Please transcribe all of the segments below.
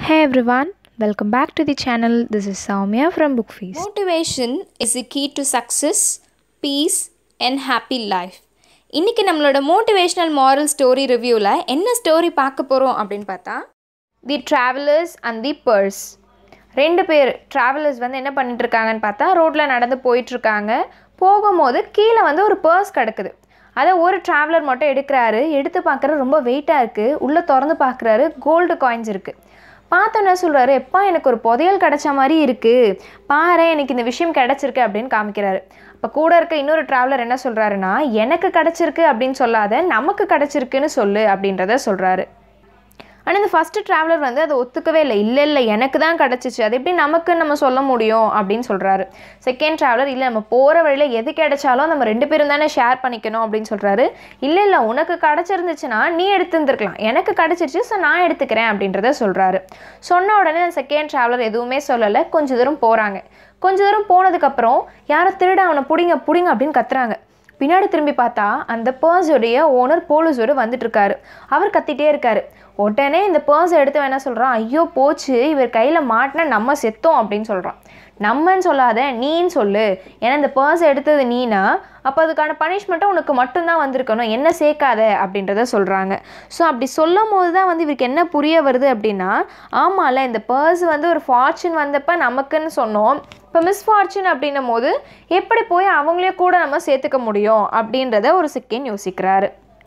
Hey everyone, welcome back to the channel. This is Soumya from Book Feast. Motivation is the key to success, peace and happy life. இன்றைக்கி நம்மளோட motivational moral story ரிவ்யூவில் என்ன story பார்க்க போகிறோம் அப்படின்னு பார்த்தா the travellers and the purse ரெண்டு பேர் ட்ராவலர்ஸ் வந்து என்ன பண்ணிட்டு இருக்காங்கன்னு பார்த்தா ரோட்டில் நடந்து போயிட்டுருக்காங்க போகும்போது கீழே வந்து ஒரு பர்ஸ் கிடக்குது அதை ஒரு ட்ராவலர் மட்டும் எடுக்கிறாரு எடுத்து பார்க்குற ரொம்ப வெயிட்டாக இருக்குது உள்ளே திறந்து பார்க்குறாரு கோல்டு காயின்ஸ் இருக்குது பார்த்தோன்னே சொல்கிறாரு எப்பா எனக்கு ஒரு புதையல் கிடச்ச மாதிரி இருக்குது பாரு எனக்கு இந்த விஷயம் கிடச்சிருக்கு அப்படின்னு காமிக்கிறாரு இப்போ கூட இருக்க இன்னொரு ட்ராவலர் என்ன சொல்கிறாருன்னா எனக்கு கிடச்சிருக்கு அப்படின்னு சொல்லாத நமக்கு கிடச்சிருக்குன்னு சொல்லு அப்படின்றத சொல்கிறாரு ஆனால் இந்த ஃபஸ்ட்டு ட்ராவலர் வந்து அதை ஒத்துக்கவே இல்லை இல்லை இல்லை எனக்கு தான் கிடச்சிச்சு அது எப்படி நமக்கு நம்ம சொல்ல முடியும் அப்படின்னு சொல்கிறாரு செகண்ட் ட்ராவலர் இல்லை நம்ம போகிற வழியில் எது கிடைச்சாலும் நம்ம ரெண்டு பேரும் தானே ஷேர் பண்ணிக்கணும் அப்படின்னு சொல்கிறாரு இல்லை இல்லை உனக்கு கிடச்சிருந்துச்சுன்னா நீ எடுத்துருந்துருக்கலாம் எனக்கு கிடச்சிருச்சு ஸோ நான் எடுத்துக்கிறேன் அப்படின்றத சொல்கிறாரு சொன்ன உடனே செகண்ட் ட்ராவலர் எதுவுமே சொல்லலை கொஞ்ச தூரம் போகிறாங்க கொஞ்ச தூரம் போனதுக்கப்புறம் யாரை திருட அவனை பிடிங்க பிடிங்க அப்படின்னு கத்துறாங்க பின்னாடி திரும்பி பார்த்தா அந்த பர்ஸுடைய ஓனர் போலீஸோடு வந்துட்டு இருக்காரு அவர் கத்திட்டே இருக்காரு உடனே இந்த பர்ஸ் எடுத்து என்ன சொல்கிறான் ஐயோ போச்சு இவர் கையில் மாட்டினா நம்ம செத்தோம் அப்படின்னு சொல்கிறான் நம்மன்னு சொல்லாத நீன்னு சொல்லு ஏன்னா இந்த பர்ஸ் எடுத்தது நீனா அப்போ அதுக்கான பனிஷ்மெண்ட்டும் உனக்கு மட்டும்தான் வந்திருக்கணும் என்ன சேர்க்காத அப்படின்றத சொல்கிறாங்க ஸோ அப்படி சொல்லும் போது தான் வந்து இவருக்கு என்ன புரிய வருது அப்படின்னா ஆமாம்ல இந்த பர்ஸ் வந்து ஒரு ஃபார்ச்சூன் வந்தப்போ நமக்குன்னு சொன்னோம் இப்போ மிஸ்ஃபார்ச்சூன் அப்படின்னும் போது எப்படி போய் அவங்களே கூட நம்ம சேர்த்துக்க முடியும் அப்படின்றத ஒரு செகண்ட் யோசிக்கிறாரு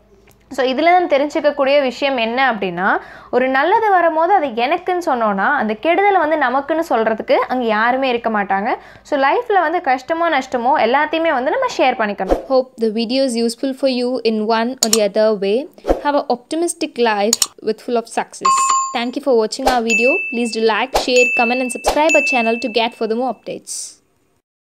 ஸோ இதில் தான் தெரிஞ்சுக்கக்கூடிய விஷயம் என்ன அப்படின்னா ஒரு நல்லது வரும்போது அது எனக்குன்னு சொன்னோன்னா அந்த கெடுதலை வந்து நமக்குன்னு சொல்கிறதுக்கு அங்கே யாருமே இருக்க மாட்டாங்க ஸோ லைஃப்பில் வந்து கஷ்டமோ நஷ்டமோ எல்லாத்தையுமே வந்து நம்ம ஷேர் பண்ணிக்கணும் Hope the video is useful for you in one or the other way. Have an optimistic life with full of success. Thank you for watching our video. Please do like, share, comment and subscribe our channel to get further more updates.